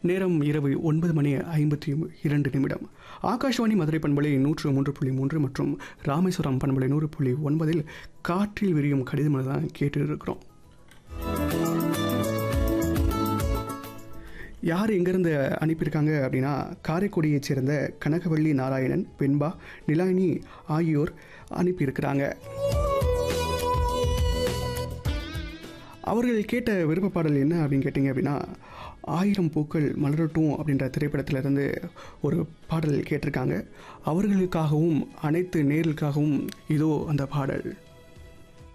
நேரம் இரவு ஒன்பது மணி ஐம்பத்தி இரண்டு நிமிடம் ஆகாஷ்வாணி மதுரை பண்பலை நூற்று மூன்று புள்ளி மூன்று மற்றும் ராமேஸ்வரம் பண்பலை நூறு புள்ளி ஒன்பதில் காற்றில் விரியும் கடிதம் தான் கேட்டு இருக்கிறோம் யார் எங்கேருந்து அனுப்பியிருக்காங்க அப்படின்னா காரைக்குடியைச் சேர்ந்த கனகவள்ளி நாராயணன் வெண்பா நிலாயினி ஆகியோர் அனுப்பியிருக்கிறாங்க அவர்கள் கேட்ட விருப்ப பாடல் என்ன அப்படின்னு கேட்டிங்க அப்படின்னா ஆயிரம் பூக்கள் மலரட்டும் அப்படின்ற திரைப்படத்திலிருந்து ஒரு பாடல் கேட்டிருக்காங்க அவர்களுக்காகவும் அனைத்து நேர்களுக்காகவும் இதோ அந்த பாடல்